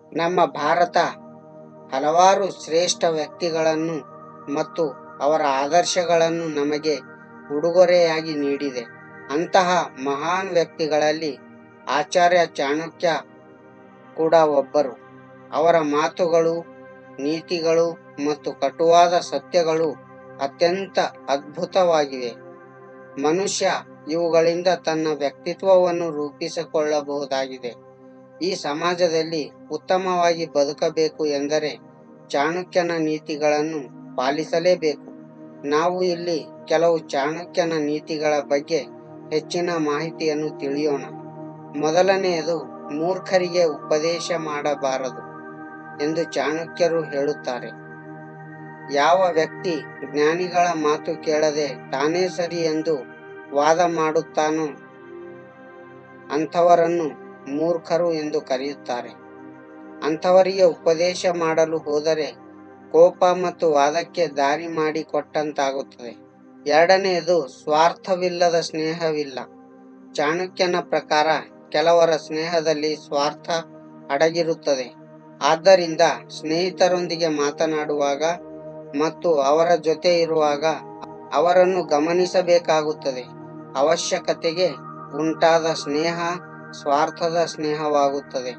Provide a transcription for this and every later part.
ನಮ್ಮ ಭಾರತ ಹಲವಾರು ಶ್ರೇಷ್ಠ ವ್ಯಕ್ತಿಗಳನ್ನು ಮತ್ತು ಅವರ ಆದರ್ಶಗಳನ್ನು ನಮಗೆ ಉಡುಗೊರೆಯಾಗಿ ನೀಡಿದೆ ಅಂತಹ ಮಹಾನ್ ವ್ಯಕ್ತಿಗಳಲ್ಲಿ ಆಚಾರ್ಯ ಚಾಣಕ್ಯ ಕೂಡ ಒಬ್ಬರು ಅವರ ಮಾತುಗಳು ನೀತಿಗಳು ಮತ್ತು ಕಟುವಾದ ಸತ್ಯಗಳು ಅತ್ಯಂತ ಅದ್ಭುತವಾಗಿವೆ ಮನುಷ್ಯ ಇವುಗಳಿಂದ ತನ್ನ ವ್ಯಕ್ತಿತ್ವವನ್ನು ರೂಪಿಸಿಕೊಳ್ಳಬಹುದಾಗಿದೆ ಈ ಸಮಾಜದಲ್ಲಿ ಉತ್ತಮವಾಗಿ ಬದುಕಬೇಕು ಎಂದರೆ ಚಾಣಕ್ಯನ ನೀತಿಗಳನ್ನು ಪಾಲಿಸಲೇಬೇಕು ನಾವು ಇಲ್ಲಿ ಕೆಲವು ಚಾಣಕ್ಯನ ನೀತಿಗಳ ಬಗ್ಗೆ ಹೆಚ್ಚಿನ ಮಾಹಿತಿಯನ್ನು ತಿಳಿಯೋಣ ಮೊದಲನೆಯದು ಮೂರ್ಖರಿಗೆ ಉಪದೇಶ ಮಾಡಬಾರದು ಎಂದು ಚಾಣಕ್ಯರು ಹೇಳುತ್ತಾರೆ ಯಾವ ವ್ಯಕ್ತಿ ಜ್ಞಾನಿಗಳ ಮಾತು ಕೇಳದೆ ತಾನೇ ಸರಿ ಎಂದು ವಾದ ಮಾಡುತ್ತಾನೋ ಅಂಥವರನ್ನು ಮೂರ್ಖರು ಎಂದು ಕರೆಯುತ್ತಾರೆ ಅಂಥವರಿಗೆ ಉಪದೇಶ ಮಾಡಲು ಹೋದರೆ ಕೋಪ ಮತ್ತು ವಾದಕ್ಕೆ ದಾರಿ ಮಾಡಿಕೊಟ್ಟಂತಾಗುತ್ತದೆ ಎರಡನೆಯದು ಸ್ವಾರ್ಥವಿಲ್ಲದ ಸ್ನೇಹವಿಲ್ಲ ಚಾಣಕ್ಯನ ಪ್ರಕಾರ ಕೆಲವರ ಸ್ನೇಹದಲ್ಲಿ ಸ್ವಾರ್ಥ ಅಡಗಿರುತ್ತದೆ ಆದ್ದರಿಂದ ಸ್ನೇಹಿತರೊಂದಿಗೆ ಮಾತನಾಡುವಾಗ ಮತ್ತು ಅವರ ಜೊತೆ ಇರುವಾಗ ಅವರನ್ನು ಗಮನಿಸಬೇಕಾಗುತ್ತದೆ ಅವಶ್ಯಕತೆಗೆ ಉಂಟಾದ ಸ್ನೇಹ ಸ್ವಾರ್ಥದ ಸ್ನೇಹವಾಗುತ್ತದೆ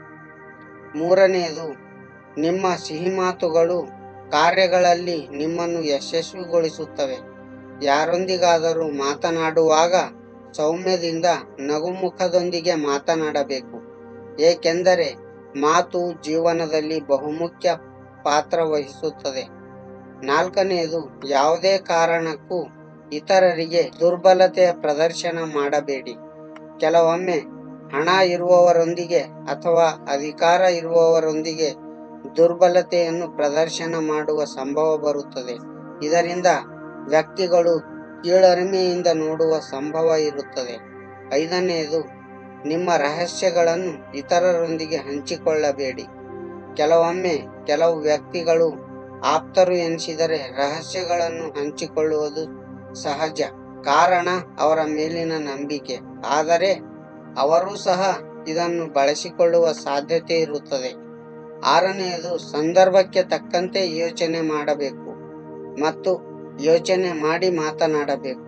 ಮೂರನೆಯದು ನಿಮ್ಮ ಸಿಹಿ ಮಾತುಗಳು ಕಾರ್ಯಗಳಲ್ಲಿ ನಿಮ್ಮನ್ನು ಯಶಸ್ವಿಗೊಳಿಸುತ್ತವೆ ಯಾರೊಂದಿಗಾದರೂ ಮಾತನಾಡುವಾಗ ಸೌಮ್ಯದಿಂದ ನಗುಮುಖದೊಂದಿಗೆ ಮಾತನಾಡಬೇಕು ಏಕೆಂದರೆ ಮಾತು ಜೀವನದಲ್ಲಿ ಬಹುಮುಖ್ಯ ಪಾತ್ರ ವಹಿಸುತ್ತದೆ ನಾಲ್ಕನೆಯದು ಯಾವುದೇ ಕಾರಣಕ್ಕೂ ಇತರರಿಗೆ ದುರ್ಬಲತೆಯ ಪ್ರದರ್ಶನ ಮಾಡಬೇಡಿ ಕೆಲವೊಮ್ಮೆ ಹಣ ಇರುವವರೊಂದಿಗೆ ಅಥವಾ ಅಧಿಕಾರ ಇರುವವರೊಂದಿಗೆ ದುರ್ಬಲತೆಯನ್ನು ಪ್ರದರ್ಶನ ಮಾಡುವ ಸಂಭವ ಬರುತ್ತದೆ ಇದರಿಂದ ವ್ಯಕ್ತಿಗಳು ಕೀಳರಿಮೆಯಿಂದ ನೋಡುವ ಸಂಭವ ಇರುತ್ತದೆ ಐದನೆಯದು ನಿಮ್ಮ ರಹಸ್ಯಗಳನ್ನು ಇತರರೊಂದಿಗೆ ಹಂಚಿಕೊಳ್ಳಬೇಡಿ ಕೆಲವೊಮ್ಮೆ ಕೆಲವು ವ್ಯಕ್ತಿಗಳು ಆಪ್ತರು ಎನಿಸಿದರೆ ರಹಸ್ಯಗಳನ್ನು ಹಂಚಿಕೊಳ್ಳುವುದು ಸಹಜ ಕಾರಣ ಅವರ ಮೇಲಿನ ನಂಬಿಕೆ ಆದರೆ ಅವರೂ ಸಹ ಇದನ್ನು ಬಳಸಿಕೊಳ್ಳುವ ಸಾಧ್ಯತೆ ಇರುತ್ತದೆ ಆರನೆಯದು ಸಂದರ್ಭಕ್ಕೆ ತಕ್ಕಂತೆ ಯೋಚನೆ ಮಾಡಬೇಕು ಮತ್ತು ಯೋಚನೆ ಮಾಡಿ ಮಾತನಾಡಬೇಕು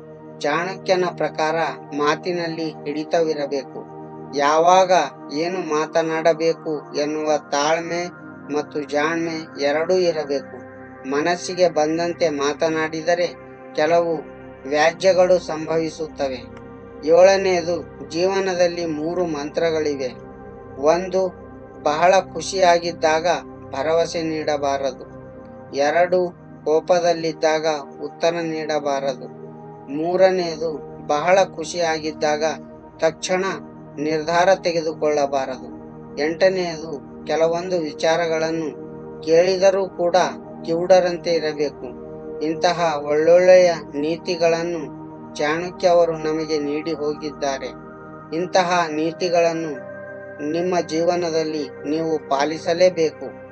ಚಾಣಕ್ಯನ ಪ್ರಕಾರ ಮಾತಿನಲ್ಲಿ ಹಿಡಿತವಿರಬೇಕು ಯಾವಾಗ ಏನು ಮಾತನಾಡಬೇಕು ಎನ್ನುವ ತಾಳ್ಮೆ ಮತ್ತು ಜಾಣ್ಮೆ ಎರಡೂ ಇರಬೇಕು ಮನಸ್ಸಿಗೆ ಬಂದಂತೆ ಮಾತನಾಡಿದರೆ ಕೆಲವು ವ್ಯಾಜ್ಯಗಳು ಸಂಭವಿಸುತ್ತವೆ ಏಳನೆಯದು ಜೀವನದಲ್ಲಿ ಮೂರು ಮಂತ್ರಗಳಿವೆ ಒಂದು ಬಹಳ ಖುಷಿಯಾಗಿದ್ದಾಗ ಭರವಸೆ ನೀಡಬಾರದು ಎರಡು ಕೋಪದಲ್ಲಿದ್ದಾಗ ಉತ್ತರ ನೀಡಬಾರದು ಮೂರನೆಯದು ಬಹಳ ಖುಷಿಯಾಗಿದ್ದಾಗ ತಕ್ಷಣ ನಿರ್ಧಾರ ತೆಗೆದುಕೊಳ್ಳಬಾರದು ಎಂಟನೆಯದು ಕೆಲವೊಂದು ವಿಚಾರಗಳನ್ನು ಕೇಳಿದರೂ ಕೂಡ ಕಿವುಡರಂತೆ ಇರಬೇಕು ಇಂತಹ ಒಳ್ಳೊಳ್ಳೆಯ ನೀತಿಗಳನ್ನು ಚಾಣಕ್ಯ ಅವರು ನಮಗೆ ನೀಡಿ ಹೋಗಿದ್ದಾರೆ ಇಂತಹ ನೀತಿಗಳನ್ನು ನಿಮ್ಮ ಜೀವನದಲ್ಲಿ ನೀವು ಪಾಲಿಸಲೇಬೇಕು